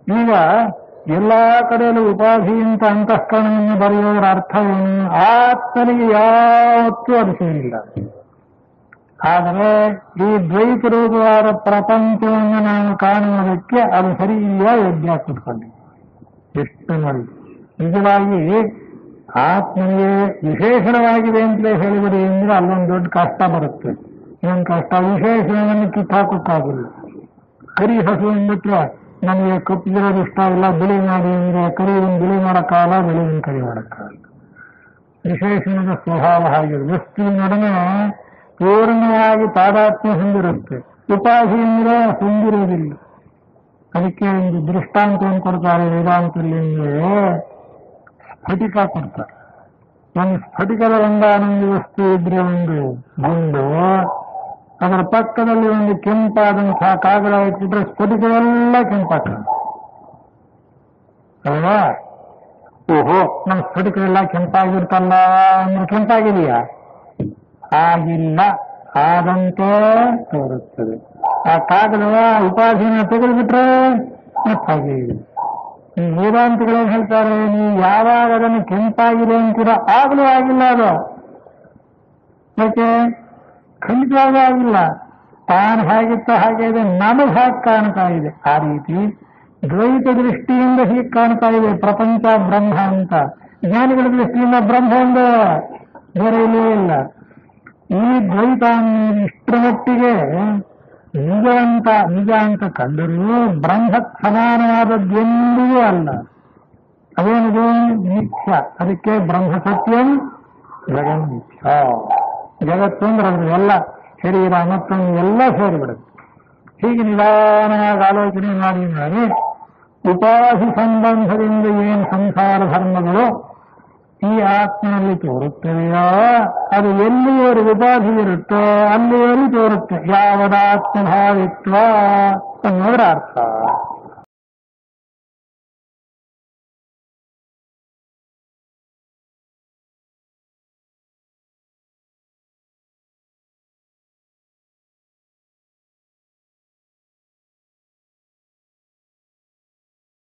ಈಗ ಎಲ್ಲಾ ಕಡೆಯಲ್ಲೂ ಉಪಾಧಿ ಅಂತ ಅಂತಃಕರಣವನ್ನು ಬರೆಯೋದರ ಅರ್ಥವೇನು ಆತ್ಮನಿಗೆ ಯಾವತ್ತೂ ಅದು ಸೇರಿಲ್ಲ ಆದರೆ ಈ ದ್ವೈತ ರೂಪವಾದ ಪ್ರಪಂಚವನ್ನು ನಾವು ಕಾಣುವುದಕ್ಕೆ ಅದು ಸರಿಯಾಗಿ ಯೋಗ್ಯ ಕೂತ್ಕೊಂಡಿದೆ ಎಷ್ಟು ನೋಡಿ ನಿಜವಾಗಿ ಆತ್ಮನಿಗೆ ವಿಶೇಷಣವಾಗಿದೆ ಅಂತಲೇ ಹೇಳಿದರೆ ಅಂದ್ರೆ ಅಲ್ಲೊಂದು ದೊಡ್ಡ ಕಷ್ಟ ಬರುತ್ತೆ ಏನು ಕಷ್ಟ ವಿಶೇಷಣವನ್ನು ಕಿತ್ತಾಕೋಕ್ಕಾಗಿಲ್ಲ ಕರಿ ಹಸು ಅಂದ್ಬಿಟ್ರೆ ನಮಗೆ ಕಪ್ಪಿರೋದು ಇಷ್ಟ ಇಲ್ಲ ಬಿಳಿ ಮಾಡಿ ಅಂದ್ರೆ ಕರಿಯನ್ನು ಬಿಳಿ ಮಾಡೋಕ್ಕಾಗಲ್ಲ ಬಿಳಿಯನ್ನು ಕರಿ ಮಾಡೋಕ್ಕಾಗಲ್ಲ ವಿಶೇಷಣದ ಸ್ವಭಾವ ಹಾಗೆ ವಸ್ತುವಿನೊಡನೆ ಪೂರ್ಣವಾಗಿ ತಾದಾತ್ಮ್ಯ ಹೊಂದಿರುತ್ತೆ ಉಪಾಧಿ ಅಂದ್ರೆ ಹೊಂದಿರುವುದಿಲ್ಲ ಅದಕ್ಕೆ ಒಂದು ದೃಷ್ಟಾಂತವನ್ನು ಕೊಡ್ತಾರೆ ವೇದಾಂತದಲ್ಲಿ ಅಂದ್ರೆ ಸ್ಫಟಿಕ ಕೊಡ್ತಾರೆ ಒಂದು ಸ್ಫಟಿಕದ ಒಂದಾನೊಂದು ವಸ್ತು ಇದ್ರೆ ಒಂದು ಗುಂಡು ಅದರ ಪಕ್ಕದಲ್ಲಿ ಒಂದು ಕೆಂಪಾದಂತಹ ಕಾಗದ ಇಟ್ಬಿಟ್ರೆ ಸ್ಫಟಿಕವೆಲ್ಲ ಕೆಂಪಾಗ್ತದೆ ಅಲ್ವಾ ಓಹೋ ನಮ್ಮ ಸ್ಫಟಿಕವೆಲ್ಲ ಕೆಂಪಾಗಿರ್ತಲ್ಲ ಅಂದ್ರೆ ಕೆಂಪಾಗಿದೆಯಾ ಆಗಿಲ್ಲ ಆದಂತೆ ತೋರುತ್ತದೆ ಆ ಕಾಗದವ ಉಪಾಧಿನ ತೆಗೆದುಬಿಟ್ರೆ ಹಾಗೆ ಇದೆ ಈ ವೇದಾಂತಗಳು ಏನ್ ಹೇಳ್ತಾರೆ ನೀವು ಯಾವಾಗ ಅದನ್ನು ಕೆಂಪಾಗಿದೆ ಅಂತೀರ ಆಗಲೂ ಆಗಿಲ್ಲ ಅದು ಯಾಕೆ ಖಂಡಿತವಾಗೂ ಆಗಿಲ್ಲ ತಾನು ಹೇಗಿತ್ತ ಹಾಗೆ ಇದೆ ನಮಗೆ ಹಾಗೆ ಕಾಣ್ತಾ ಇದೆ ಆ ರೀತಿ ದ್ವೈತ ದೃಷ್ಟಿಯಿಂದ ಹೀಗೆ ಕಾಣ್ತಾ ಇದೆ ಪ್ರಪಂಚ ಬ್ರಹ್ಮ ಅಂತ ಜ್ಞಾನಿಗಳ ದೃಷ್ಟಿಯಿಂದ ಬ್ರಹ್ಮ ಒಂದು ಬೇರೆ ಇಲ್ಲವೇ ಇಲ್ಲ ಈ ದ್ವೈತ ಅನ್ನೋದು ಇಷ್ಟರ ಮಟ್ಟಿಗೆ ನಿಜ ಅಂತ ನಿಜ ಅಂತ ಕಂಡರೂ ಬ್ರಹ್ಮಕ್ ಸಮಾನವಾದದ್ದೆಂದಿಗೂ ಅಲ್ಲ ಅದೇನಿದು ಮಿಥ್ಯ ಅದಕ್ಕೆ ಬ್ರಹ್ಮ ಸತ್ಯಂ ಜಗನ್ ಮಿಥ್ಯ ಜಗತ್ತು ಅಂದ್ರೆ ಅದ್ರ ಎಲ್ಲ ಶರೀರ ಮತ್ತೊಂದು ಎಲ್ಲ ಸೇರಿಬಿಡುತ್ತೆ ಹೀಗೆ ನಿಧಾನವಾಗಿ ಆಲೋಚನೆ ಮಾಡಿ ಮಾಡಿ ಉಪಾಧಿ ಸಂಬಂಧದಿಂದ ಏನು ಸಂಸಾರ ಧರ್ಮಗಳು ಈ ಆತ್ಮನಲ್ಲಿ ತೋರುತ್ತವೆಯೋ ಅದು ಎಲ್ಲಿಯವರೆಗೆ ಉಪಾಧಿ ಇರುತ್ತೋ ಅಲ್ಲಿಯವರೆಗೆ ತೋರುತ್ತೆ ಯಾವದಾತ್ಮಭಾವಿತ್ವ ಅನ್ನೋದ್ರ ಅರ್ಥ